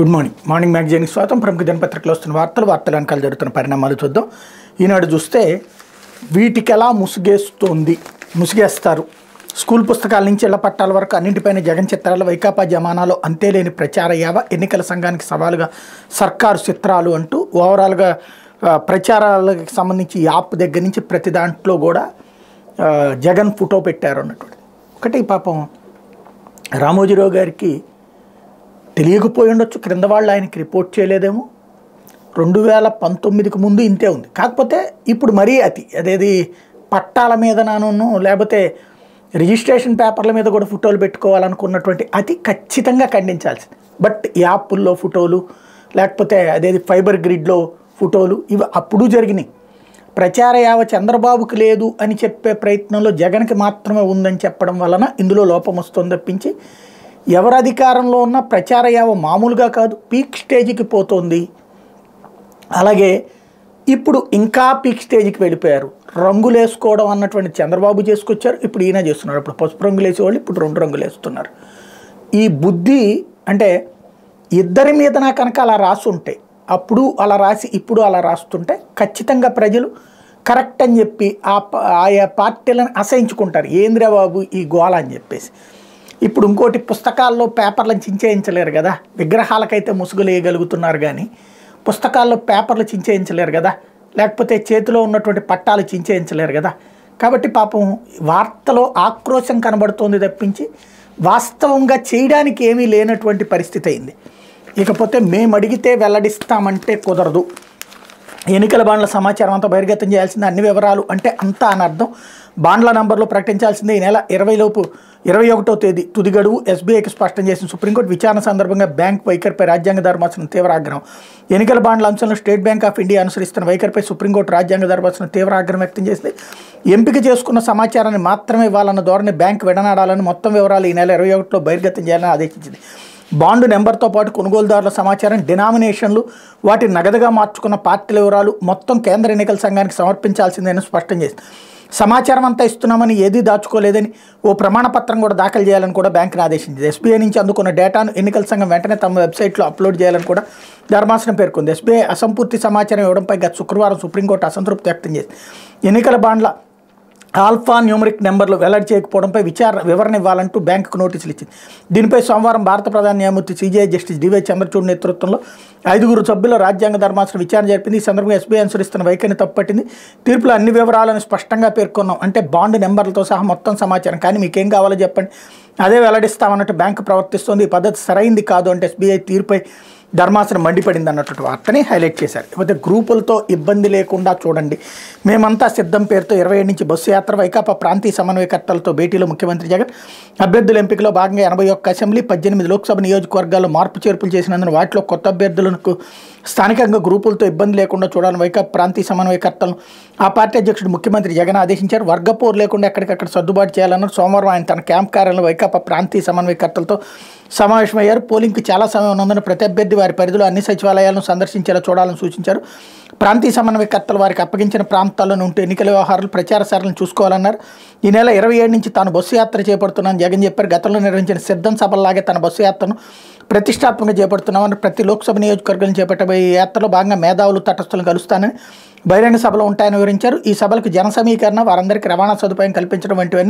good morning morning మ్యాగజైన్కి స్వాగతం ప్రముఖ దినపత్రికలో వస్తున్న వార్తలు వార్తల వెనకాల జరుగుతున్న పరిణామాలు చూద్దాం ఈనాడు చూస్తే వీటికి ఎలా ముసుగేస్తోంది ముసుగేస్తారు స్కూల్ పుస్తకాల నుంచి ఇళ్ల పట్టాల వరకు అన్నింటిపైన జగన్ చిత్రాలు వైకాపా జమానాలో అంతేలేని ప్రచార యావ ఎన్నికల సంఘానికి సవాలుగా సర్కారు చిత్రాలు అంటూ ఓవరాల్గా ఆ, ప్రచారాలకు సంబంధించి యాప్ దగ్గర నుంచి ప్రతి దాంట్లో కూడా ఆ, జగన్ ఫోటో పెట్టారు అన్నటువంటి ఒకటి పాపం రామోజీరావు గారికి తెలియకపోయి ఉండొచ్చు క్రింద వాళ్ళు ఆయనకి రిపోర్ట్ చేయలేదేమో రెండు వేల పంతొమ్మిదికి ముందు ఇంతే ఉంది కాకపోతే ఇప్పుడు మరీ అతి అదేది పట్టాల మీద నాను లేకపోతే రిజిస్ట్రేషన్ పేపర్ల మీద కూడా ఫోటోలు పెట్టుకోవాలనుకున్నటువంటి అతి ఖచ్చితంగా ఖండించాల్సింది బట్ యాప్ల్లో ఫోటోలు లేకపోతే అదేది ఫైబర్ గ్రిడ్లో ఫోటోలు ఇవి అప్పుడు జరిగినాయి ప్రచార యావ చంద్రబాబుకి లేదు అని చెప్పే ప్రయత్నంలో జగన్కి మాత్రమే ఉందని చెప్పడం వలన ఇందులో లోపం వస్తుంది తప్పించి ఎవరు అధికారంలో ఉన్న ప్రచార యావ మామూలుగా కాదు పీక్ స్టేజ్కి పోతోంది అలాగే ఇప్పుడు ఇంకా పీక్ స్టేజ్కి వెళ్ళిపోయారు రంగులు వేసుకోవడం అన్నటువంటి చంద్రబాబు చేసుకొచ్చారు ఇప్పుడు ఈయన చేస్తున్నారు ఇప్పుడు పసుపు రంగులు వేసేవాళ్ళు ఇప్పుడు రెండు రంగులు వేస్తున్నారు ఈ బుద్ధి అంటే ఇద్దరి మీద కనుక అలా రాసి ఉంటే అప్పుడు అలా రాసి ఇప్పుడు అలా రాస్తుంటే ఖచ్చితంగా ప్రజలు కరెక్ట్ అని చెప్పి ఆ ప- ఆయా పార్టీలను అసహించుకుంటారు ఏంద్రా బాబు ఈ గోల అని చెప్పేసి ఇప్పుడు ఇంకోటి పుస్తకాల్లో పేపర్లను చించేయించలేరు కదా విగ్రహాలకైతే ముసుగులు వేయగలుగుతున్నారు కానీ పుస్తకాల్లో పేపర్లు చించేయించలేరు కదా లేకపోతే చేతిలో ఉన్నటువంటి పట్టాలు చించేయించలేరు కదా కాబట్టి పాపం వార్తలో ఆక్రోశం కనబడుతోంది తప్పించి వాస్తవంగా చేయడానికి ఏమీ లేనటువంటి పరిస్థితి అయింది ఇకపోతే మేము అడిగితే వెల్లడిస్తామంటే కుదరదు ఎన్నికల బాండ్ల సమాచారం అంతా బహిర్గతం చేయాల్సిందే అన్ని వివరాలు అంటే అంతా అని అర్థం బాండ్ల నంబర్లు ప్రకటించాల్సిందే ఈ నెల ఇరవై లోపు ఇరవై ఒకటో తేదీ తుది గడువు ఎస్బీఐకి స్పష్టం చేసిన సుప్రీంకోర్టు విచారణ సందర్భంగా బ్యాంక్ వైఖరిపై రాజ్యాంగ ధర్మాసనం తీవ్ర ఆగ్రహం ఎన్నికల బాండ్ల అంశంలో స్టేట్ బ్యాంక్ ఆఫ్ ఇండియా అనుసరిస్తున్న వైఖరిపై సుప్రీంకోర్టు రాజ్యాంగ ధర్మాసనం తీవ్ర ఆగ్రహం వ్యక్తం చేసింది ఎంపిక చేసుకున్న సమాచారాన్ని మాత్రమే ఇవ్వాలన్న ధోరణి బ్యాంక్ విడనాడాలని మొత్తం వివరాలు ఈ నెల ఇరవై ఒకటిలో బహిర్గతం చేయాలని ఆదేశించింది బాండు నెంబర్తో పాటు కొనుగోలుదారుల సమాచారం డినామినేషన్లు వాటిని నగదుగా మార్చుకున్న పార్టీల వివరాలు మొత్తం కేంద్ర ఎన్నికల సంఘానికి సమర్పించాల్సిందని స్పష్టం చేసింది సమాచారం అంతా ఇస్తున్నామని ఏదీ దాచుకోలేదని ఓ ప్రమాణ పత్రం కూడా దాఖలు చేయాలని కూడా బ్యాంకును ఆదేశించింది ఎస్బీఐ నుంచి అందుకున్న డేటాను ఎన్నికల సంఘం వెంటనే తమ వెబ్సైట్లో అప్లోడ్ చేయాలని కూడా ధర్మాసనం పేర్కొంది ఎస్బీఐ అసంపూర్తి సమాచారం ఇవ్వడంపై గత శుక్రవారం సుప్రీంకోర్టు అసంతృప్తి వ్యక్తం చేసింది ఎన్నికల బాండ్ల ఆల్ఫా న్యూమరిక్ నెంబర్లు వెల్లడి చేయకపోవడంపై విచారణ వివరణ ఇవ్వాలంటూ బ్యాంకుకు నోటీసులు ఇచ్చింది దీనిపై సోమవారం భారత ప్రధాన న్యాయమూర్తి సీజీఐ జస్టిస్ డివై చంద్రచూడ్ నేతృత్వంలో ఐదుగురు సభ్యుల రాజ్యాంగ ధర్మాసనం విచారణ జరిపింది ఈ సందర్భంగా ఎస్బీఐ అనుసరిస్తున్న వైఖరిని తప్పట్టింది తీర్పులో అన్ని వివరాలను స్పష్టంగా పేర్కొన్నాం అంటే బాండ్ నెంబర్లతో సహా మొత్తం సమాచారం కానీ మీకేం కావాలో చెప్పండి అదే వెల్లడిస్తామన్నట్టు బ్యాంకు ప్రవర్తిస్తోంది ఈ పద్ధతి సరైంది కాదు అంటే ఎస్బీఐ తీర్పై ధర్మాసనం మండిపడింది అన్నటువంటి వార్తని హైలైట్ చేశారు ఇకపోతే గ్రూపులతో ఇబ్బంది లేకుండా చూడండి మేమంతా సిద్ధం పేరుతో ఇరవై ఏడు నుంచి బస్సు యాత్ర వైకాపా ప్రాంతీయ సమన్వయకర్తలతో భేటీలో ముఖ్యమంత్రి జగన్ అభ్యర్థుల ఎంపికలో భాగంగా ఎనభై ఒక్క అసెంబ్లీ పద్దెనిమిది లోక్సభ నియోజకవర్గాల్లో మార్పు చేర్పులు చేసినందున వాటిలో కొత్త అభ్యర్థులకు స్థానికంగా గ్రూపులతో ఇబ్బంది లేకుండా చూడాలని వైకాపా ప్రాంతీయ సమన్వయకర్తలను ఆ పార్టీ అధ్యక్షుడు ముఖ్యమంత్రి జగన్ ఆదేశించారు వర్గపోరు లేకుండా ఎక్కడికక్కడ సర్దుబాటు చేయాలన్నారు సోమవారం ఆయన తన క్యాంప్ కార్యాలయంలో వైకాపా ప్రాంతీయ సమన్వయకర్తలతో సమావేశమయ్యారు పోలింగ్కి చాలా సమయం ఉన్నందున ప్రతి అభ్యర్థి వారి పరిధిలో అన్ని సచివాలయాలను సందర్శించేలా చూడాలని సూచించారు ప్రాంతీయ సమన్వయకర్తలు వారికి అప్పగించిన ప్రాంతాల్లోనే ఉంటూ ఎన్నికల వ్యవహారాలు ప్రచార సారాలను చూసుకోవాలన్నారు ఈ నెల ఇరవై ఏడు నుంచి తాను బస్సు యాత్ర చేపడుతున్నానని జగన్ చెప్పారు గతంలో నిర్వహించిన సిద్ధం సభల్లాగే తన బస్సు యాత్రను ప్రతిష్టాత్మకంగా చేపడుతున్నామని ప్రతి లోక్సభ నియోజకవర్గం చేపట్టబోయే ఈ యాత్రలో భాగంగా మేధావులు తటస్థులను కలుస్తానని బహిరంగ సభలు ఉంటాయని వివరించారు ఈ సభలకు జన సమీకరణ వారందరికీ రవాణా సదుపాయం కల్పించడం వంటివన్నీ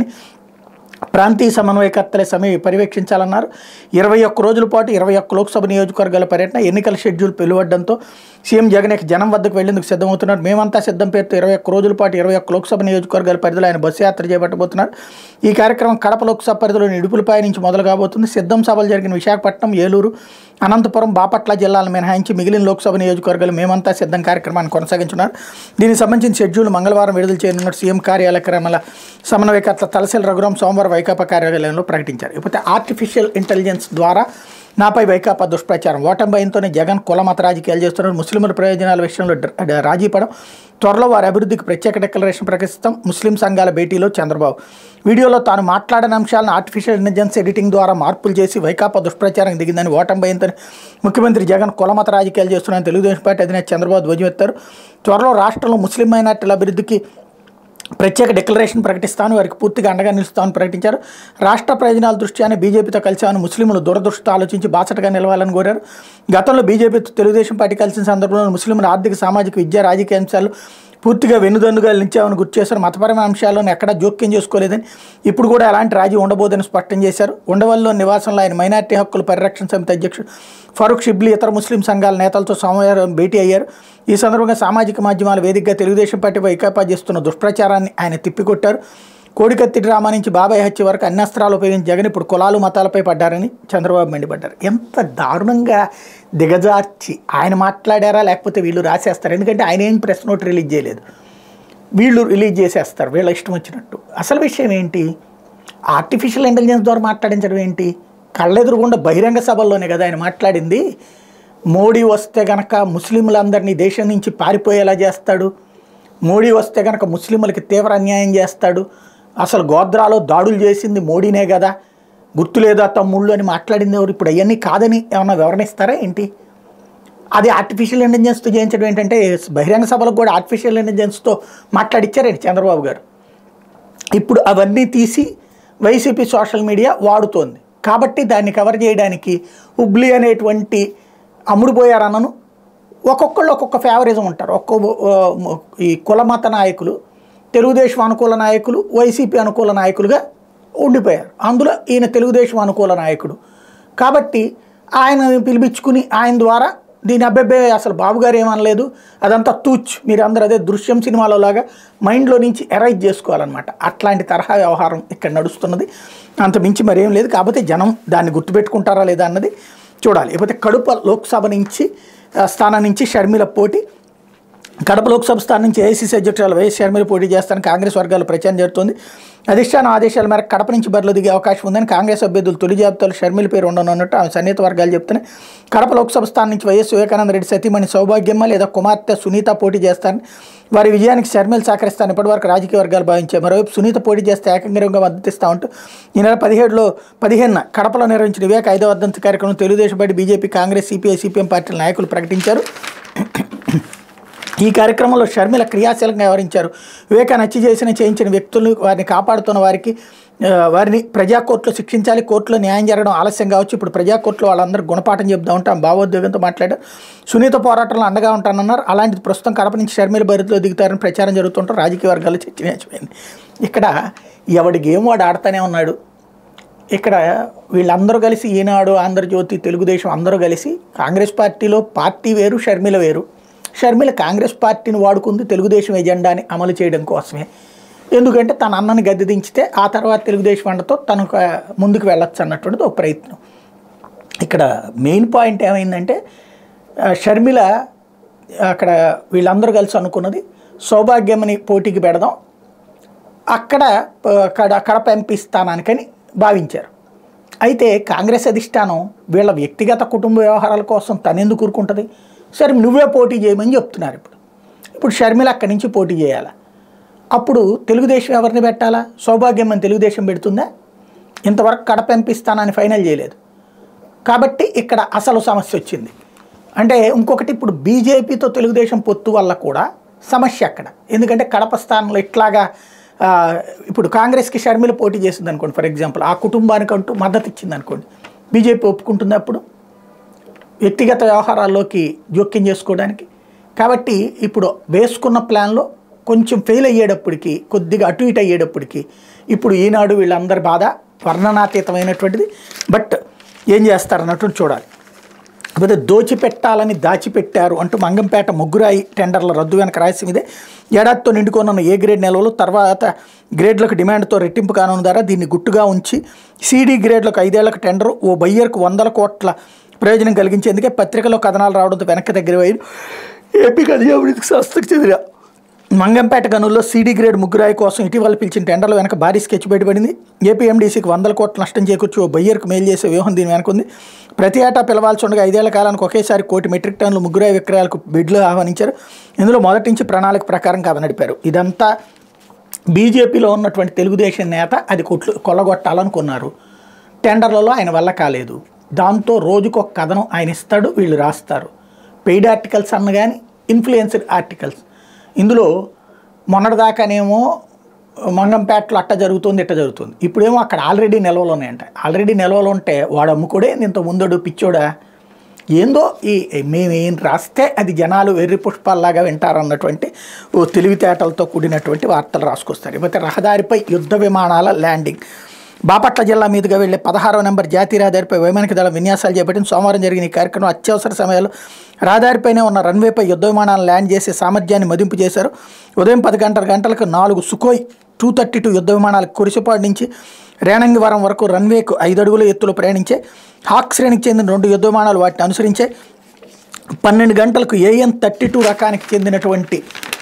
ప్రాంతీయ సమన్వయకర్తలే సమయ పర్యవేక్షించాలన్నారు ఇరవై ఒక్క రోజుల పాటు ఇరవై ఒక్క లోక్సభ నియోజకవర్గాల పర్యటన ఎన్నికల షెడ్యూల్ వెలువడడంతో సీఎం జగన్ ఇక జనం వద్దకు వెళ్లేందుకు సిద్ధమవుతున్నారు మేమంతా సిద్ధం పేరుతో ఇరవై ఒక్క రోజుల పాటు ఇరవై ఒక్క లోక్సభ నియోజకవర్గాల పరిధిలో ఆయన బస్సు యాత్ర చేపట్టబోతున్నారు ఈ కార్యక్రమం కడప లోక్సభ పరిధిలోని ఇడుపులపై నుంచి మొదలు కాబోతుంది సిద్ధం సభలు జరిగిన విశాఖపట్నం ఏలూరు అనంతపురం బాపట్ల జిల్లాలను మినహాయించి మిగిలిన లోక్సభ నియోజకవర్గాలు మేమంతా సిద్ధం కార్యక్రమాన్ని కొనసాగించున్నారు దీనికి సంబంధించిన షెడ్యూల్ మంగళవారం విడుదల చేయనున్నట్టు సీఎం కార్యాలయ క్రమాల సమన్వయకర్త తలసిల రఘురాం సోమవారం వైకాపా కార్యాలయంలో ప్రకటించారు ఇకపోతే ఆర్టిఫిషియల్ ఇంటెలిజెన్స్ ద్వారా నాపై వైకాపా దుష్ప్రచారం ఓటమి భయంతోనే జగన్ కుల మత రాజకీయాలు చేస్తున్నారు ముస్లింల ప్రయోజనాల విషయంలో డ- రాజీ పడం త్వరలో వారి అభివృద్ధికి ప్రత్యేక డిక్లరేషన్ ప్రకటిస్తాం ముస్లిం సంఘాల భేటీలో చంద్రబాబు వీడియోలో తాను మాట్లాడిన అంశాలను ఆర్టిఫిషియల్ ఇంటెలిజెన్స్ ఎడిటింగ్ ద్వారా మార్పులు చేసి వైకాపా దుష్ప్రచారం దిగిందని ఓటమి భయంతో ముఖ్యమంత్రి జగన్ కులమత రాజకీయాలు చేస్తున్నారని తెలుగుదేశం పార్టీ అధినేత చంద్రబాబు ధ్వజమెత్తారు త్వరలో రాష్ట్రంలో ముస్లిం మైనార్టీల అభివృద్ధికి ప్రత్యేక డిక్లరేషన్ ప్రకటిస్తామని వారికి పూర్తిగా అండగా నిలుస్తామని ప్రకటించారు రాష్ట్ర ప్రయోజనాల దృష్ట్యానే బీజేపీతో కలిసామని ముస్లింలు దురదృష్టి ఆలోచించి బాసటగా నిలవాలని కోరారు గతంలో బీజేపీతో తెలుగుదేశం పార్టీ కలిసిన సందర్భంలో ముస్లింల ఆర్థిక సామాజిక విద్యా రాజకీయ అంశాలు పూర్తిగా వెన్నుదన్నుగా నిలిచామని గుర్తు చేశారు మతపరమైన అంశాలను ఎక్కడా జోక్యం చేసుకోలేదని ఇప్పుడు కూడా ఎలాంటి రాజీ ఉండబోదని స్పష్టం చేశారు ఉండవల్లో నివాసంలో ఆయన మైనార్టీ హక్కుల పరిరక్షణ సమితి అధ్యక్షుడు ఫరూక్ షిబ్లీ ఇతర ముస్లిం సంఘాల నేతలతో సోమవారం భేటీ అయ్యారు ఈ సందర్భంగా సామాజిక మాధ్యమాల వేదికగా తెలుగుదేశం పార్టీ వైకాపా చేస్తున్న దుష్ప్రచారాన్ని ఆయన తిప్పికొట్టారు కోడికత్తి డ్రామా నుంచి బాబాయ్ హత్య వరకు అన్ని అస్త్రాలు ఉపయోగించి జగన్ ఇప్పుడు కులాలు మతాలపై పడ్డారని చంద్రబాబు మండిపడ్డారు ఎంత దారుణంగా దిగజార్చి ఆయన మాట్లాడారా లేకపోతే వీళ్ళు రాసేస్తారు ఎందుకంటే ఆయన ఏం ప్రెస్ నోట్ రిలీజ్ చేయలేదు వీళ్ళు రిలీజ్ చేసేస్తారు వీళ్ళ ఇష్టం వచ్చినట్టు అసలు విషయం ఏంటి ఆర్టిఫిషియల్ ఇంటెలిజెన్స్ ద్వారా మాట్లాడించడం ఏంటి కళ్ళెదురుగుండా బహిరంగ సభల్లోనే కదా ఆయన మాట్లాడింది మోడీ వస్తే గనక ముస్లింలందరినీ దేశం నుంచి పారిపోయేలా చేస్తాడు మోడీ వస్తే గనక ముస్లింలకి తీవ్ర అన్యాయం చేస్తాడు అసలు గోద్రాలో దాడులు చేసింది మోడీనే కదా గుర్తులేదా తమ్ముళ్ళు అని మాట్లాడింది ఎవరు ఇప్పుడు అవన్నీ కాదని ఏమన్నా వివరణిస్తారా ఏంటి అది ఆర్టిఫిషియల్ ఇంటెలిజెన్స్తో చేయించడం ఏంటంటే బహిరంగ సభలకు కూడా ఆర్టిఫిషియల్ ఇంటెలిజెన్స్తో మాట్లాడిచ్చారండి చంద్రబాబు గారు ఇప్పుడు అవన్నీ తీసి వైసీపీ సోషల్ మీడియా వాడుతోంది కాబట్టి దాన్ని కవర్ చేయడానికి హుబ్లీ అనేటువంటి అమ్ముడుపోయారన్నను ఒక్కొక్కళ్ళు ఒక్కొక్క ఫేవరిజం ఉంటారు ఒక్కొక్క ఆ, ఈ కులమత నాయకులు తెలుగుదేశం అనుకూల నాయకులు వైసీపీ అనుకూల నాయకులుగా ఉండిపోయారు అందులో ఈయన తెలుగుదేశం అనుకూల నాయకుడు కాబట్టి ఆయన పిలిపించుకుని ఆయన ద్వారా దీని అబ్బాయి అసలు బాబు గారు ఏమనలేదు అదంతా తూచ్ మీరు అందరూ అదే దృశ్యం సినిమాలో లాగా మైండ్లో నుంచి ఎరైజ్ చేసుకోవాలన్నమాట అట్లాంటి తరహా వ్యవహారం ఇక్కడ నడుస్తున్నది అంత మించి మరేం లేదు కాకపోతే జనం దాన్ని గుర్తుపెట్టుకుంటారా లేదా అన్నది చూడాలి లేకపోతే కడుప లోక్సభ నుంచి ఆ, స్థానం నుంచి షర్మిల పోటీ కడప లోక్సభ స్థానం నుంచి ఏఐసీసీ అధ్యక్షురాలు వైఎస్ షర్మిల పోటీ చేస్తానని కాంగ్రెస్ వర్గాలు ప్రచారం జరుగుతోంది అధిష్టానం ఆదేశాల మేరకు కడప నుంచి బరిలో దిగే అవకాశం ఉందని కాంగ్రెస్ అభ్యర్థులు తొలి జాబితాలో షర్మిల పేరు ఉండనున్నట్టు ఆమె సన్నిహిత వర్గాలు చెప్తున్నాయి కడప లోక్సభ స్థానం నుంచి వైఎస్ వివేకానంద రెడ్డి సతీమణి సౌభాగ్యమ్మ లేదా కుమార్తె సునీత పోటీ చేస్తారని వారి విజయానికి షర్మిల సహకరిస్తారని ఇప్పటివరకు రాజకీయ వర్గాలు భావించాయి మరోవైపు సునీత పోటీ చేస్తే ఏకంగా మద్దతిస్తా ఉంటూ ఈ నెల పదిహేడులో పదిహేనున కడపలో నిర్వహించిన వివేక ఐదవ వర్ధంతి కార్యక్రమం Telugudesam party BJP Congress CPI CPM పార్టీల నాయకులు ప్రకటించారు ఈ కార్యక్రమంలో షర్మిల క్రియాశీలంగా వ్యవహరించారు వివేకాన్ని హత్య చేసిన చేయించిన వ్యక్తులను వారిని కాపాడుతున్న వారికి ఆ, వారిని ప్రజా కోర్టులో శిక్షించాలి కోర్టులో న్యాయం జరగడం ఆలస్యం కావచ్చు ఇప్పుడు ప్రజా కోర్టులో వాళ్ళందరూ గుణపాఠం చెప్తా ఉంటాం భావోద్వేగంతో మాట్లాడారు సునీత పోరాటంలో అండగా ఉంటానన్నారు అలాంటిది ప్రస్తుతం కడప నుంచి షర్మిల బరిలో దిగుతారని ప్రచారం జరుగుతుంటారు రాజకీయ వర్గాల్లో చర్చనీయమైంది ఇక్కడ ఎవడి గేమ్ వాడు ఆడుతూనే ఉన్నాడు ఇక్కడ వీళ్ళందరూ కలిసి ఈనాడు ఆంధ్రజ్యోతి తెలుగుదేశం అందరూ కలిసి కాంగ్రెస్ పార్టీలో పార్టీ వేరు షర్మిల వేరు షర్మిల కాంగ్రెస్ పార్టీని వాడుకుంది తెలుగుదేశం ఎజెండాని అమలు చేయడం కోసమే ఎందుకంటే తన అన్నని గద్దె దించితే ఆ తర్వాత తెలుగుదేశం అండతో తను ఒక ముందుకు వెళ్ళొచ్చు అన్నటువంటిది ఒక ప్రయత్నం ఇక్కడ మెయిన్ పాయింట్ ఏమైందంటే ఆ, షర్మిల అక్కడ వీళ్ళందరూ కలిసి అనుకున్నది సౌభాగ్యమని పోటీకి పెడదాం అక్కడ ఆ, కడ కడప ఎంపీ స్థానానికని భావించారు అయితే కాంగ్రెస్ అధిష్టానం వీళ్ళ వ్యక్తిగత కుటుంబ వ్యవహారాల కోసం తనెందుకు కూరుకుంటుంది సరే నువ్వే పోటీ చేయమని చెప్తున్నారు ఇప్పుడు ఇప్పుడు షర్మిల అక్కడి నుంచి పోటీ చేయాలా అప్పుడు తెలుగుదేశం ఎవరిని పెట్టాలా సౌభాగ్యం అని తెలుగుదేశం పెడుతుందా ఇంతవరకు కడప ఎంపీ స్థానాన్ని ఫైనల్ చేయలేదు కాబట్టి ఇక్కడ అసలు సమస్య వచ్చింది అంటే ఇంకొకటి ఇప్పుడు బీజేపీతో తెలుగుదేశం పొత్తు వల్ల కూడా సమస్య అక్కడ ఎందుకంటే కడప స్థానంలో ఇట్లాగా ఆ, ఇప్పుడు కాంగ్రెస్కి షర్మిల పోటీ చేసింది అనుకోండి ఫర్ ఎగ్జాంపుల్ ఆ కుటుంబానికంటూ మద్దతు ఇచ్చింది అనుకోండి బీజేపీ ఒప్పుకుంటుంది అప్పుడు వ్యక్తిగత వ్యవహారాల్లోకి జోక్యం చేసుకోవడానికి కాబట్టి ఇప్పుడు వేసుకున్న ప్లాన్లో కొంచెం ఫెయిల్ అయ్యేటప్పటికి కొద్దిగా అటు ఇటు అయ్యేటప్పటికి ఇప్పుడు ఈనాడు వీళ్ళందరి బాధ వర్ణనాతీతమైనటువంటిది బట్ ఏం చేస్తారన్నట్టు చూడాలి కాకపోతే దోచిపెట్టాలని దాచిపెట్టారు అంటూ మంగంపేట ముగ్గురాయి టెండర్ల రద్దు వెనక రాసిన ఇదే ఏడాదితో నిండుకోనున్న ఏ గ్రేడ్ నిల్వలు తర్వాత గ్రేడ్లకు డిమాండ్తో రెట్టింపు కానున్న ధర దీన్ని గుట్టుగా ఉంచి సిడి గ్రేడ్లకు ఐదేళ్లకు టెండరు ఓ బయ్యర్కు వందల కోట్ల ప్రయోజనం కలిగించేందుకే పత్రికలో కథనాలు రావడంతో వెనక్కి దగ్గర పోయి ఏపీ అభివృద్ధికి సంస్థకు చెందిన మంగంపేట గనుల్లో సీడీ గ్రేడ్ ముగ్గురాయి కోసం ఇటీవల పిలిచిన టెండర్ల వెనక భారీ స్కెచ్ బయటపడింది ఏపీ ఎండీసీకి వందల కోట్ల నష్టం చేకూర్చి ఓ బయ్యర్కు మేలు చేసే వ్యూహం దీని వెనక ఉంది ప్రతి ఏటా పిలవాల్సి ఉండగా ఐదేళ్ల కాలానికి ఒకేసారి కోటి మెట్రిక్ టన్నులు ముగ్గురాయి విక్రయాలకు బిడ్లు ఆహ్వానించారు ఇందులో మొదటి నుంచి ప్రణాళిక ప్రకారం కథ నడిపారు ఇదంతా బీజేపీలో ఉన్నటువంటి తెలుగుదేశం నేత అది కొట్లు కొల్లగొట్టాలనుకున్నారు టెండర్లలో ఆయన వల్ల కాలేదు దాంతో రోజుకు ఒక కథనం ఆయన ఇస్తాడు వీళ్ళు రాస్తారు పెయిడ్ ఆర్టికల్స్ అన్న కానీ ఇన్ఫ్లుయెన్స్డ్ ఆర్టికల్స్ ఇందులో మొన్నటిదాకానేమో మంగంపేటలో అట్ట జరుగుతుంది ఇట్ట జరుగుతుంది ఇప్పుడేమో అక్కడ ఆల్రెడీ నిల్వలు ఉన్నాయంట ఆల్రెడీ నిల్వలు ఉంటే వాడు అమ్ముకోడే ఇంత ముందడు పిచ్చోడా ఏందో ఈ మేము ఏం రాస్తే అది జనాలు వెర్రి పుష్పాల్లాగా వింటారన్నటువంటి ఓ తెలివితేటలతో కూడినటువంటి వార్తలు రాసుకొస్తారు ఇకపోతే రహదారిపై యుద్ధ విమానాల ల్యాండింగ్ బాపట్ల జిల్లా మీదుగా వెళ్లే పదహారవ నెంబర్ జాతీయ రహదారిపై వైమానిక దళం విన్యాసాలు చేపట్టిన సోమవారం జరిగిన ఈ కార్యక్రమం అత్యవసర సమయాల్లో రహదారిపైనే ఉన్న రన్వేపై యుద్ధ విమానాలను ల్యాండ్ చేసే సామర్థ్యాన్ని మదింపు చేశారు ఉదయం పది గంటల గంటలకు నాలుగు సుకోయ్ టూ థర్టీ టూ యుద్ధ విమానాలు కురిసిపాడు నుంచి రేణంగివరం వరకు రన్వేకు ఐదు అడుగుల ఎత్తులో ప్రయాణించే హాక్ శ్రేణికి చెందిన రెండు యుద్ధ విమానాలు వాటిని అనుసరించే పన్నెండు గంటలకు ఏఎన్ థర్టీ టూ రకానికి చెందినటువంటి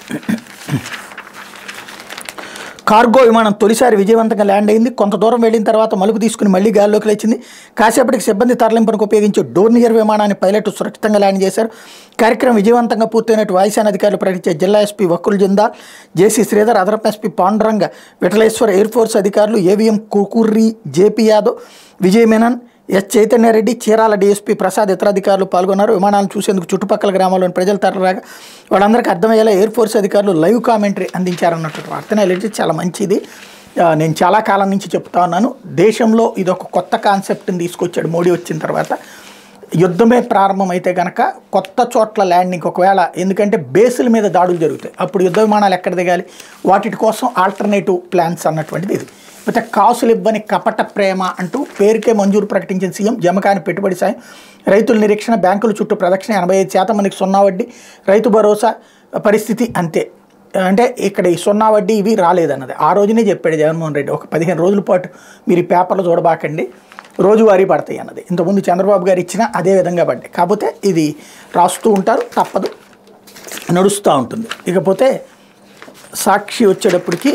కార్గో విమానం తొలిసారి విజయవంతంగా ల్యాండ్ అయింది కొంత దూరం వెళ్ళిన తర్వాత మలుపు తీసుకుని మళ్లీ గాల్లోకి లేచింది కాసేపటికి సిబ్బంది తరలింపునకు ఉపయోగించే డోర్నియర్ విమానాన్ని పైలట్ సురక్షితంగా ల్యాండ్ చేశారు కార్యక్రమం విజయవంతంగా పూర్తయినట్టు వాయుసేన అధికారులు ప్రకటించే జిల్లా ఎస్పీ వకుల్ జిందాల్ జేసీ శ్రీధర్ అదనపు SP Panduranga Vitthaleshwar air force అధికారులు AVM Kukurri JP Yadav Vijay Menon S Chaitanyareddy Chirala DSP Prasad ఇతర అధికారులు పాల్గొన్నారు విమానాలను చూసేందుకు చుట్టుపక్కల గ్రామాల్లోని ప్రజలు తరలిరాగా వాళ్ళందరికీ అర్థమయ్యేలా ఎయిర్ ఫోర్స్ అధికారులు లైవ్ కామెంటరీ అందించారన్నట్టు వార్తను వెళ్ళి చాలా మంచిది ఆ, నేను చాలా కాలం నుంచి చెప్తా ఉన్నాను దేశంలో ఇది ఒక కొత్త కాన్సెప్ట్ని తీసుకొచ్చాడు మోడీ వచ్చిన తర్వాత యుద్ధమే ప్రారంభమైతే కనుక కొత్త చోట్ల ల్యాండింగ్ ఒకవేళ ఎందుకంటే బేసుల మీద దాడులు జరుగుతాయి అప్పుడు యుద్ధ విమానాలు ఎక్కడ దిగాలి వాటి కోసం ఆల్టర్నేటివ్ ప్లాన్స్ అన్నటువంటిది ఇది అయితే కాసులు ఇవ్వని కపట ప్రేమ అంటూ పేరుకే మంజూరు ప్రకటించిన సీఎం జమకాని పెట్టుబడి సాయం రైతుల నిరీక్షణ బ్యాంకుల చుట్టూ ప్రదక్షిణ ఎనభై ఐదు శాతం మందికి సున్నా వడ్డీ రైతు భరోసా పరిస్థితి అంతే అంటే ఇక్కడ ఈ సున్నా వడ్డీ ఇవి రాలేదన్నది ఆ రోజునే చెప్పాడు జగన్మోహన్ రెడ్డి ఒక పదిహేను రోజుల పాటు మీరు ఈ పేపర్లు చూడబాకండి రోజువారీ పడతాయి అన్నది ఇంతకుముందు చంద్రబాబు గారు ఇచ్చిన అదే విధంగా పడ్డాయి కాకపోతే ఇది రాస్తూ ఉంటారు తప్పదు నడుస్తూ ఉంటుంది ఇకపోతే సాక్షి వచ్చేటప్పటికి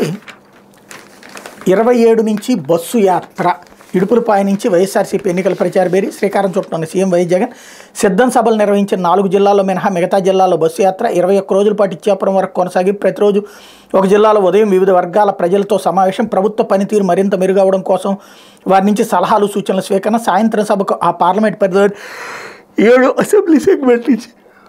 ఇరవై ఏడు నుంచి బస్సు యాత్ర ఇడుపులపాయ నుంచి వైఎస్ఆర్సీపీ ఎన్నికల ప్రచార బేరి శ్రీకారం చుట్టున్న సీఎం వైఎస్ జగన్ సిద్ధం సభలు నిర్వహించిన నాలుగు జిల్లాల్లో మినహా మిగతా జిల్లాల్లో బస్సు యాత్ర ఇరవై ఒక్క రోజుల పాటు ఇచ్చాపురం వరకు కొనసాగి ప్రతిరోజు ఒక జిల్లాలో ఉదయం వివిధ వర్గాల ప్రజలతో సమావేశం ప్రభుత్వ పనితీరు మరింత మెరుగవడం కోసం వారి నుంచి సలహాలు సూచనల స్వీకరణ సాయంత్రం సభకు ఆ పార్లమెంట్ పరిధిలో ఏడు అసెంబ్లీ సెగ్మెంట్ నుంచి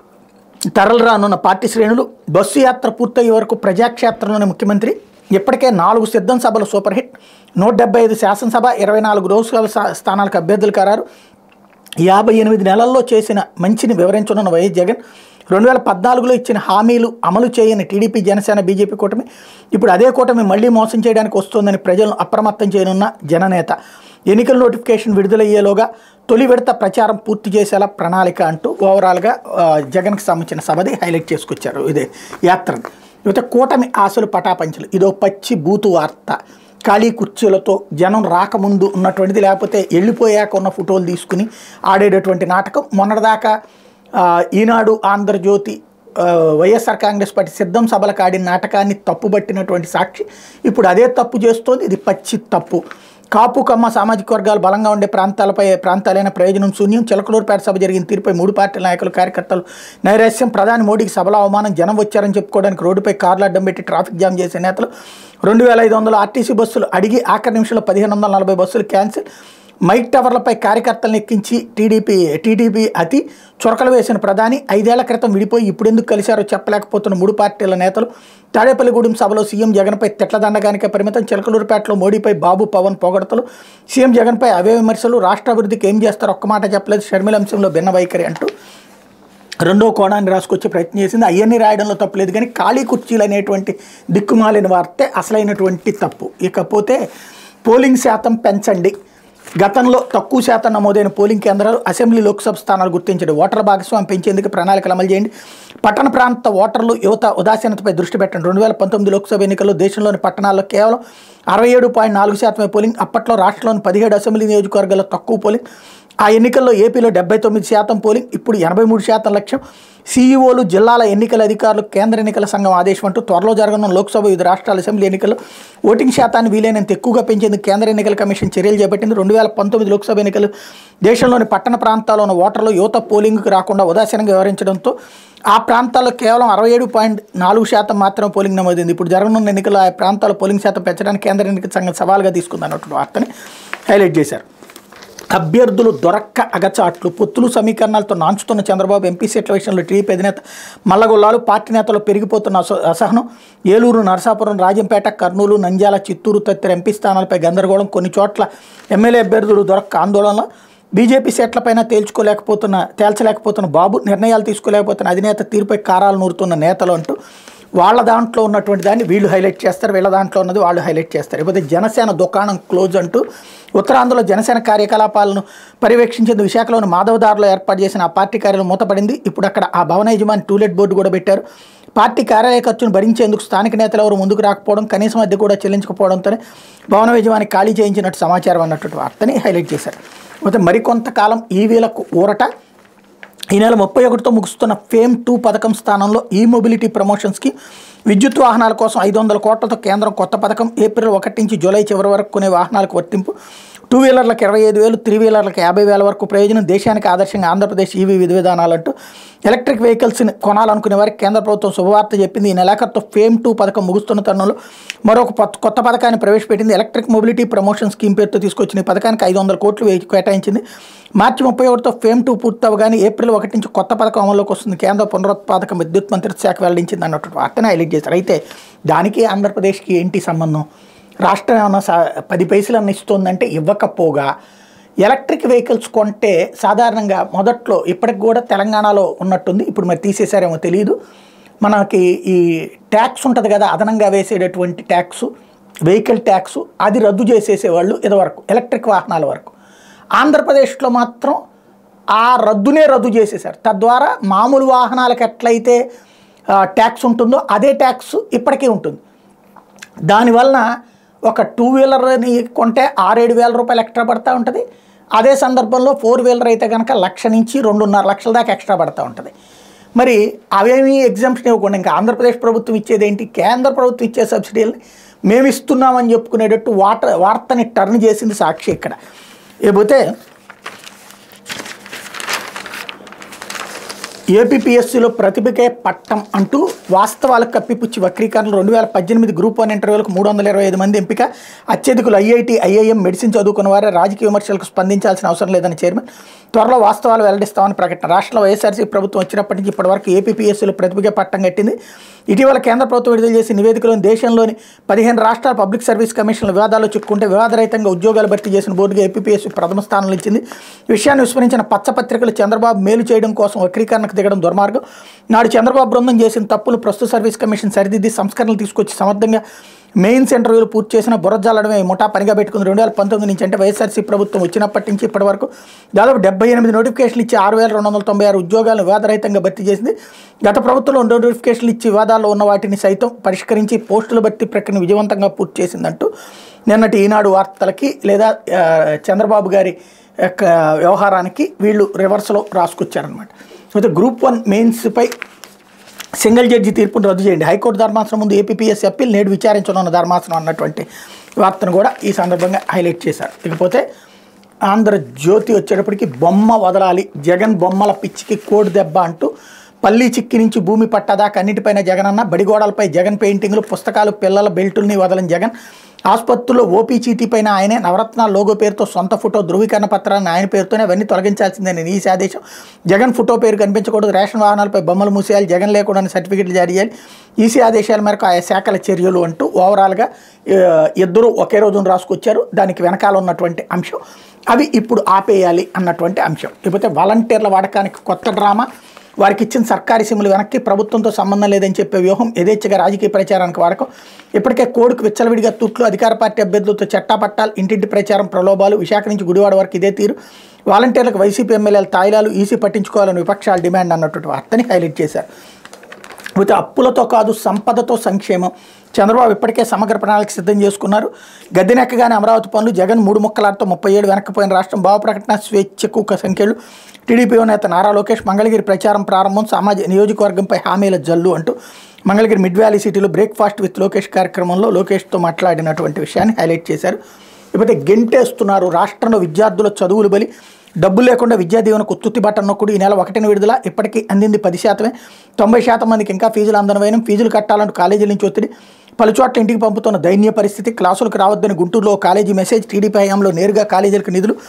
తరలి రానున్న పార్టీ శ్రేణులు బస్సు యాత్ర పూర్తయ్యే వరకు ప్రజాక్షేత్రంలోని ముఖ్యమంత్రి ఇప్పటికే నాలుగు సిద్ధం సభలు సూపర్ హిట్ నూట డెబ్బై ఐదు శాసనసభ ఇరవై నాలుగు రోజుల స్థానాలకు అభ్యర్థులు ఖరారు యాభై ఎనిమిది నెలల్లో చేసిన మంచిని వివరించనున్న వైఎస్ జగన్ రెండు వేల పద్నాలుగులో ఇచ్చిన హామీలు అమలు చేయని టీడీపీ జనసేన బీజేపీ కూటమి ఇప్పుడు అదే కూటమి మళ్లీ మోసం చేయడానికి వస్తోందని ప్రజలను అప్రమత్తం చేయనున్న జననేత ఎన్నికల నోటిఫికేషన్ విడుదలయ్యేలోగా తొలి విడత ప్రచారం పూర్తి చేసేలా ప్రణాళిక అంటూ ఓవరాల్గా ఆ, జగన్కి సంబంధించిన సభది హైలైట్ చేసుకొచ్చారు ఇదే యాత్రను ఇకపోతే కూటమి ఆశలు పటాపంచలు ఇదో పచ్చి బూతు వార్త ఖాళీ కుర్చీలతో జనం రాకముందు ఉన్నటువంటిది లేకపోతే వెళ్ళిపోయాక ఉన్న ఫోటోలు తీసుకుని ఆడేటటువంటి నాటకం మొన్నటిదాకా ఆ, ఈనాడు ఆంధ్రజ్యోతి ఆ, వైఎస్ఆర్ కాంగ్రెస్ పార్టీ సిద్ధం సభలకు ఆడిన నాటకాన్ని తప్పుబట్టినటువంటి సాక్షి ఇప్పుడు అదే తప్పు చేస్తోంది ఇది పచ్చి తప్పు కాపు కమ్మ సామాజిక వర్గాలు బలంగా ఉండే ప్రాంతాలపై ప్రాంతాలైన ప్రయోజనం శూన్యం చిలకలూరుపేట సభ జరిగిన తీరుపై మూడు పార్టీల నాయకులు కార్యకర్తలు నైరాశ్యం ప్రధాని మోడీకి సభలో అవమానం జనం వచ్చారని చెప్పుకోవడానికి రోడ్డుపై కార్లు అడ్డం పెట్టి ట్రాఫిక్ జామ్ చేసే నేతలు రెండు వేల ఐదు వందల ఆర్టీసీ బస్సులు అడిగి ఆఖరి నిమిషంలో పదిహేను వందల నలభై బస్సులు క్యాన్సిల్ మైక్ టవర్లపై కార్యకర్తలను ఎక్కించి టీడీపీ టీడీపీ అతి చొరకలు వేసిన ప్రధాని ఐదేళ్ల క్రితం విడిపోయి ఇప్పుడెందుకు కలిశారో చెప్పలేకపోతున్న మూడు పార్టీల నేతలు తాడేపల్లిగూడెం సభలో సీఎం జగన్పై తిట్ల దండగానికే పరిమితం చిలకలూరుపేటలో మోడీపై బాబు పవన్ పొగడతలు సీఎం జగన్పై అవే విమర్శలు రాష్ట్ర అభివృద్ధికి ఏం చేస్తారో ఒక్క మాట చెప్పలేదు షర్మిల అంశంలో భిన్న వైఖరి అంటూ రెండో కోణాన్ని రాసుకొచ్చే ప్రయత్నం చేసింది అవన్నీ రాయడంలో తప్పులేదు కానీ ఖాళీ కుర్చీలు అనేటువంటి దిక్కుమాలిన వార్తే అసలైనటువంటి తప్పు ఇకపోతే పోలింగ్ శాతం పెంచండి గతంలో తక్కువ శాతం నమోదైన పోలింగ్ కేంద్రాలు అసెంబ్లీ లోక్సభ స్థానాలు గుర్తించండి ఓటర్ భాగస్వామ్యం పెంచేందుకు ప్రణాళికలు అమలు చేయండి పట్టణ ప్రాంత ఓటర్లు యువత ఉదాసీనతపై దృష్టి పెట్టండి రెండు వేల పంతొమ్మిది లోక్సభ ఎన్నికల్లో దేశంలోని పట్టణాల్లో కేవలం అరవై ఏడు పాయింట్ నాలుగు శాతమే పోలింగ్ అప్పట్లో రాష్ట్రంలోని పదిహేడు అసెంబ్లీ నియోజకవర్గాల్లో తక్కువ పోలింగ్ ఆ ఎన్నికల్లో ఏపీలో డెబ్బై తొమ్మిది శాతం పోలింగ్ ఇప్పుడు ఎనభై మూడు శాతం లక్ష్యం సీఈఓలు జిల్లాల ఎన్నికల అధికారులు కేంద్ర ఎన్నికల సంఘం ఆదేశం అంటూ త్వరలో జరగనున్న లోక్సభ వివిధ రాష్ట్రాల అసెంబ్లీ ఎన్నికల్లో ఓటింగ్ శాతాన్ని వీలైనంత ఎక్కువగా పెంచేందుకు కేంద్ర ఎన్నికల కమిషన్ చర్యలు చేపట్టింది రెండు వేల పంతొమ్మిది లోక్సభ ఎన్నికలు దేశంలోని పట్టణ ప్రాంతాల్లో ఉన్న ఓటర్లు యువత పోలింగ్కి రాకుండా ఉదాసీనంగా వ్యవహరించడంతో ఆ ప్రాంతాల్లో కేవలం అరవై ఏడు పాయింట్ నాలుగు శాతం మాత్రం పోలింగ్ నమోదైంది ఇప్పుడు జరగనున్న ఎన్నికల్లో ఆ ప్రాంతాల పోలింగ్ శాతం పెంచడానికి కేంద్ర ఎన్నికల సంఘం సవాల్గా తీసుకుంది అన్నటువంటి వార్తని హైలైట్ చేశారు అభ్యర్థులు దొరక్క అగచాట్లు పొత్తులు సమీకరణాలతో నాంచుతున్న చంద్రబాబు ఎంపీ సీట్ల విషయంలో టీడీపీ అధినేత మల్లగొల్లాలు పార్టీ నేతలు పెరిగిపోతున్న అస- అసహనం ఏలూరు నరసాపురం రాజంపేట కర్నూలు నంద్యాల చిత్తూరు తదితర ఎంపీ స్థానాలపై గందరగోళం కొన్ని చోట్ల ఎమ్మెల్యే అభ్యర్థులు దొరక్క ఆందోళన బీజేపీ సెట్లపైన తేల్చుకోలేకపోతున్న తేల్చలేకపోతున్న బాబు నిర్ణయాలు తీసుకోలేకపోతున్న అధినేత తీరుపై కారాలు నూరుతున్న నేతలు అంటూ వాళ్ళ దాంట్లో ఉన్నటువంటి దాన్ని వీళ్ళు హైలైట్ చేస్తారు వీళ్ళ దాంట్లో ఉన్నది వాళ్ళు హైలైట్ చేస్తారు ఇకపోతే జనసేన దుకాణం క్లోజ్ అంటూ ఉత్తరాంధ్రలో జనసేన కార్యకలాపాలను పర్యవేక్షించేందుకు విశాఖలోని మాధవదారులో ఏర్పాటు చేసిన ఆ పార్టీ కార్యాలయం మూతపడింది ఇప్పుడు అక్కడ ఆ భవన యజమాని టూలెట్ బోర్డు కూడా పెట్టారు పార్టీ కార్యాలయ ఖర్చును భరించేందుకు స్థానిక నేతలు ఎవరు ముందుకు రాకపోవడం కనీసం అద్దె కూడా చెల్లించకపోవడంతోనే భవన యజమాని ఖాళీ చేయించినట్టు సమాచారం అన్నటువంటి వార్తని హైలైట్ చేశారు అయితే మరికొంతకాలం ఈవీలకు ఊరట ఈ నెల ముప్పై ఒకటితో ముగుస్తున్న ఫేమ్ టూ పథకం స్థానంలో ఈ మొబిలిటీ ప్రమోషన్స్కి విద్యుత్ వాహనాల కోసం ఐదు వందల కోట్లతో కేంద్రం కొత్త పథకం ఏప్రిల్ ఒకటి నుంచి జూలై చివరి వరకు కొనే వాహనాలకు వర్తింపు టూ వీలర్లకు ఇరవై ఐదు వేలు త్రీ వీలర్లకు యాభై వేల వరకు ప్రయోజనం దేశానికి ఆదర్శంగా ఆంధ్రప్రదేశ్ ఈవీ విధి విధానాలంటూ ఎలక్ట్రిక్ వెహికల్స్ని కొనాలనుకునే వారికి కేంద్ర ప్రభుత్వం శుభవార్త చెప్పింది ఈ నెలాఖరుతో ఫేమ్ టూ పథకం ముగుస్తున్న తరుణంలో మరొక పత్- కొత్త పథకాన్ని ప్రవేశపెట్టింది ఎలక్ట్రిక్ మొబిలిటీ ప్రమోషన్ స్కీమ్ పేరుతో తీసుకొచ్చిన ఈ పథకానికి ఐదు వందల కోట్లు వే- కేటాయించింది మార్చి ముప్పై ఒకటితో ఫేమ్ టూ పూర్తవగానే ఏప్రిల్ ఒకటి నుంచి కొత్త పథకం అమల్లోకి వస్తుంది కేంద్ర పునరుత్పాదక విద్యుత్ మంత్రిత్వ శాఖ వెల్లడించింది అన్నట్టు వార్తను హైలైట్ చేశారు అయితే దానికి ఆంధ్రప్రదేశ్కి ఏంటి సంబంధం రాష్ట్రం ఏమన్నా సా పది పైసలు అన్న ఇస్తుందంటే ఇవ్వకపోగా ఎలక్ట్రిక్ వెహికల్స్ కొంటే సాధారణంగా మొదట్లో ఇప్పటికి కూడా తెలంగాణలో ఉన్నట్టుంది ఇప్పుడు మరి తీసేశారేమో తెలియదు మనకి ఈ ట్యాక్స్ ఉంటుంది కదా అదనంగా వేసేటటువంటి ట్యాక్స్ వెహికల్ ట్యాక్స్ అది రద్దు చేసేసేవాళ్ళు ఇదివరకు ఎలక్ట్రిక్ వాహనాల వరకు ఆంధ్రప్రదేశ్లో మాత్రం ఆ రద్దునే రద్దు చేసేశారు తద్వారా మామూలు వాహనాలకు ఎట్లయితే ఆ, ట్యాక్స్ ఉంటుందో అదే ట్యాక్స్ ఇప్పటికీ ఉంటుంది దానివలన ఒక టూ వీలర్ని కొంటే ఆరేడు వేల రూపాయలు ఎక్స్ట్రా పడతా ఉంటుంది అదే సందర్భంలో ఫోర్ వీలర్ అయితే కనుక లక్ష నుంచి రెండున్నర లక్షల దాకా ఎక్స్ట్రా పడతా ఉంటుంది మరి అవేమీ ఎగ్జామ్షన్ ఇవ్వకుండా ఇంకా ఆంధ్రప్రదేశ్ ప్రభుత్వం ఇచ్చేది ఏంటి కేంద్ర ప్రభుత్వం ఇచ్చే సబ్సిడీలని మేము ఇస్తున్నామని చెప్పుకునేటట్టు వాట వార్తని టర్న్ చేసింది సాక్షి ఇక్కడ లేకపోతే ఏపీపీఎస్సీలో ప్రతిభకే పట్టం అంటూ వాస్తవాలకు కప్పిపుచ్చి వక్రీకరణలు రెండు వేల పద్దెనిమిది గ్రూప్ వన్ ఇంటర్వ్యూలకు మూడు వందల ఇరవై ఐదు మంది ఎంపిక అత్యధికులు ఐఐటి ఐఐఎం మెడిసిన్ చదువుకున్న వారే రాజకీయ విమర్శలకు స్పందించాల్సిన అవసరం లేదని చైర్మన్ త్వరలో వాస్తవాలు వెల్లడిస్తామని ప్రకటన రాష్ట్రంలో వైఎస్ఆర్సీ ప్రభుత్వం వచ్చినప్పటి నుంచి ఇప్పటివరకు ఏపీపీఎస్సీలో ప్రతిభకే పట్టం కట్టింది ఇటీవల కేంద్ర ప్రభుత్వం విడుదల చేసిన నివేదికలోని దేశంలోని పదిహేను రాష్ట్రాల పబ్లిక్ సర్వీస్ కమిషన్ల వివాదాలు చిక్కుంటే వివాదరహితంగా ఉద్యోగాలు భర్తీ చేసిన బోర్డుగా ఏపీపీఎస్సీ ప్రథమ స్థానంలో ఇచ్చింది ఈ విషయాన్ని విస్మరించిన పచ్చపత్రికలు చంద్రబాబు మేలు చేయడం కోసం వక్రీకరణకు దిగడం దుర్మార్గం నాడు చంద్రబాబు బృందం చేసిన తప్పులు ప్రస్తుత సర్వీస్ కమిషన్ సరిదిద్ది సంస్కరణలు తీసుకొచ్చి సమర్థంగా మెయిన్స్ ఇంటర్వ్యూలు పూర్తి చేసిన బుర్రజాలడమే ఈ ముఠా పనిగా పెట్టుకుంది రెండు వేల పంతొమ్మిది నుంచి అంటే వైఎస్ఆర్సీ ప్రభుత్వం వచ్చినప్పటి నుంచి ఇప్పటి వరకు దాదాపు డెబ్బై ఎనిమిది నోటిఫికేషన్లు ఇచ్చి ఆరు వేల రెండు వందల తొంభై ఆరు ఉద్యోగాలను వివాదరహితంగా భర్తీ చేసింది గత ప్రభుత్వంలో నోటిఫికేషన్లు ఇచ్చి వివాదాల్లో ఉన్న వాటిని సైతం పరిష్కరించి పోస్టుల భర్తీ ప్రక్రియను విజయవంతంగా పూర్తి చేసిందంటూ నిన్నటి ఈనాడు వార్తలకి లేదా ఆ, చంద్రబాబు గారి యొక్క వ్యవహారానికి వీళ్ళు రివర్స్లో రాసుకొచ్చారనమాట అయితే గ్రూప్ వన్ మెయిన్స్పై సింగిల్ జడ్జి తీర్పును రద్దు చేయండి హైకోర్టు ధర్మాసనం ముందు ఏపీపీఎస్ అప్పీల్ నేడు విచారించనున్న ధర్మాసనం అన్నటువంటి వార్తను కూడా ఈ సందర్భంగా హైలైట్ చేశారు ఇకపోతే ఆంధ్రజ్యోతి వచ్చేటప్పటికి బొమ్మ వదలాలి జగన్ బొమ్మల పిచ్చికి కోడి దెబ్బ అంటూ పల్లి చిక్కి నుంచి భూమి పట్టదాకా అన్నిటిపైన జగన్ అన్న బడిగోడలపై జగన్ పెయింటింగ్లు పుస్తకాలు పిల్లల బెల్టుల్ని వదలని జగన్ ఆసుపత్రుల్లో ఓపీ చీటీ పైన ఆయనే నవరత్న లోగో పేరుతో సొంత ఫోటో ధృవీకరణ పత్రాన్ని ఆయన పేరుతోనే అవన్నీ తొలగించాల్సిందని ఈసీ ఆదేశం జగన్ ఫోటో పేరు కనిపించకూడదు రేషన్ వాహనాలపై బొమ్మలు మూసేయాలి జగన్ లేకుండా సర్టిఫికెట్లు జారీ చేయాలి ఈసీ ఆదేశాల మేరకు ఆయా శాఖల చర్యలు అంటూ ఓవరాల్గా ఆ, ఇద్దరు ఒకే రోజున రాసుకొచ్చారు దానికి వెనకాల ఉన్నటువంటి అంశం అవి ఇప్పుడు ఆపేయాలి అన్నటువంటి అంశం లేకపోతే వాలంటీర్ల వాడకానికి కొత్త డ్రామా వారికి ఇచ్చిన సర్కారీ సిమ్లు వెనక్కి ప్రభుత్వంతో సంబంధం లేదని చెప్పే వ్యూహం యథేచ్ఛగా రాజకీయ ప్రచారానికి వాడకం ఇప్పటికే కోడుకు విచ్చలవిడిగా తుట్లు అధికార పార్టీ అభ్యర్థులతో చట్టాపట్టాలు ఇంటింటి ప్రచారం ప్రలోభాలు విశాఖ నుంచి గుడివాడ వరకు ఇదే తీరు వాలంటీర్లకు వైసీపీ ఎమ్మెల్యేల తాయిలాలు ఈసీ పట్టించుకోవాలని విపక్షాల డిమాండ్ అన్నటువంటి వార్తని హైలైట్ చేశారు అయితే అప్పులతో కాదు సంపదతో సంక్షేమం చంద్రబాబు ఇప్పటికే సమగ్ర ప్రణాళిక సిద్ధం చేసుకున్నారు గద్దెనెక్కగానే అమరావతి పనులు జగన్ మూడు ముక్కలాటతో ముప్పై ఏడు వెనక్కిపోయిన రాష్ట్రం భావ ప్రకటన స్వేచ్ఛకు ఒక సంఖ్యలు టీడీపీ నేత నారా లోకేష్ మంగళగిరి ప్రచారం ప్రారంభం సామాజిక నియోజకవర్గంపై హామీల జల్లు అంటూ మంగళగిరి మిడ్ వ్యాలీ సిటీలో బ్రేక్ఫాస్ట్ విత్ లోకేష్ కార్యక్రమంలో లోకేష్తో మాట్లాడినటువంటి విషయాన్ని హైలైట్ చేశారు ఇకపోతే గెంటేస్తున్నారు రాష్ట్రంలో విద్యార్థుల చదువులు బలి డబ్బులు లేకుండా విద్యా దీవెనకు ఉత్తుత్తి బట్టన్ నొక్కుడు ఈ నెల ఒకటిన విడుదల ఇప్పటికీ అందింది పది శాతమే తొంభై శాతం మందికి ఇంకా ఫీజులు అందనవైన ఫీజులు కట్టాలంటూ కాలేజీల నుంచి ఒత్తిడి పలుచోట్ల ఇంటికి పంపుతున్న దైన్య పరిస్థితి క్లాసులకు రావద్దని గుంటూరులో ఓ కాలేజీ మెసేజ్ టీడీపీ హయాంలో నేరుగా కాలేజీలకు నిధులు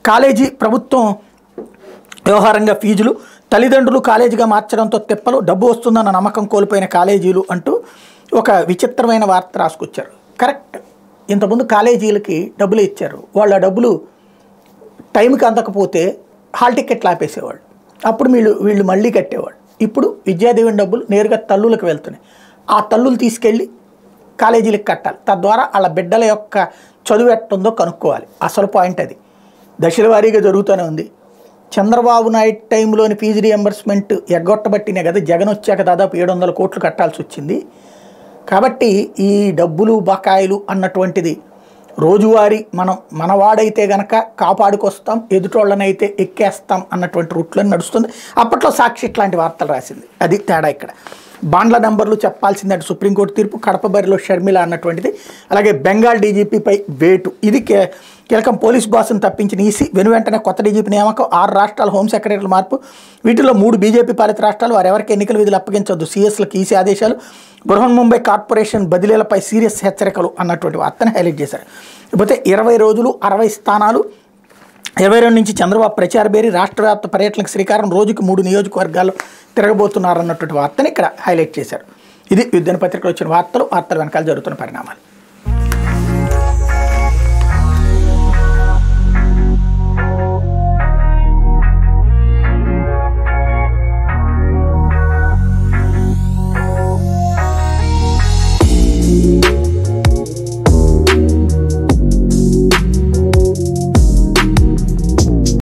కాలేజీ ప్రభుత్వం వ్యవహారంగా ఫీజులు తల్లిదండ్రులు కాలేజీగా మార్చడంతో తిప్పలు డబ్బు వస్తుందన్న నమ్మకం కోల్పోయిన కాలేజీలు అంటూ ఒక విచిత్రమైన వార్త రాసుకొచ్చారు కరెక్ట్ ఇంతకుముందు కాలేజీలకి డబ్బులు ఇచ్చారు వాళ్ళు ఆ డబ్బులు టైంకి అందకపోతే హాల్ టికెట్లు ఆపేసేవాళ్ళు అప్పుడు వీళ్ళు వీళ్ళు మళ్ళీ కట్టేవాళ్ళు ఇప్పుడు విద్యాదీవెన డబ్బులు నేరుగా తల్లులకు వెళ్తున్నాయి ఆ తల్లులు తీసుకెళ్ళి కాలేజీలకు కట్టాలి తద్వారా వాళ్ళ బిడ్డల యొక్క చదువు ఎట్టుందో కనుక్కోవాలి అసలు పాయింట్ అది దశల వారీగా జరుగుతూనే ఉంది చంద్రబాబు నాయుడు టైంలోని ఫీజు రియంబర్స్మెంట్ ఎగ్గొట్టబట్టినే కదా జగన్ వచ్చాక దాదాపు ఏడు వందల కోట్లు కట్టాల్సి వచ్చింది కాబట్టి ఈ డబ్బులు బకాయిలు అన్నటువంటిది రోజువారీ మనం మనవాడైతే గనక కాపాడుకొస్తాం ఎదుటోళ్ళనైతే ఎక్కేస్తాం అన్నటువంటి రూట్లో నడుస్తుంది అప్పట్లో సాక్షి ఇట్లాంటి వార్తలు రాసింది అది తేడా ఇక్కడ బాండ్ల నంబర్లు చెప్పాల్సిందంటే సుప్రీంకోర్టు తీర్పు కడప బరిలో షర్మిల అన్నటువంటిది అలాగే బెంగాల్ డీజీపీపై వేటు ఇది కే కీలకం పోలీస్ బాసును తప్పించిన ఈసీ వెను వెంటనే కొత్త డీజీపీ నియామకం ఆరు రాష్ట్రాల హోం సెక్రటరీల మార్పు వీటిలో మూడు బీజేపీ పాలిత రాష్ట్రాలు వారెవరికి ఎన్నికల విధులు అప్పగించవద్దు సీఎస్లకు ఈసీ ఆదేశాలు బృహన్ ముంబై కార్పొరేషన్ బదిలీలపై సీరియస్ హెచ్చరికలు అన్నటువంటి వార్తను హైలైట్ చేశారు ఇకపోతే ఇరవై రోజులు అరవై స్థానాలు ఇరవై రెండు నుంచి చంద్రబాబు ప్రచార బేరి రాష్ట్ర వ్యాప్త పర్యటనకు శ్రీకారం రోజుకి మూడు నియోజకవర్గాలు తిరగబోతున్నారు అన్నటువంటి వార్తను ఇక్కడ హైలైట్ చేశారు ఇది యుద్ధన పత్రికలో వచ్చిన వార్తలు వార్తల వెనకాల జరుగుతున్న పరిణామాలు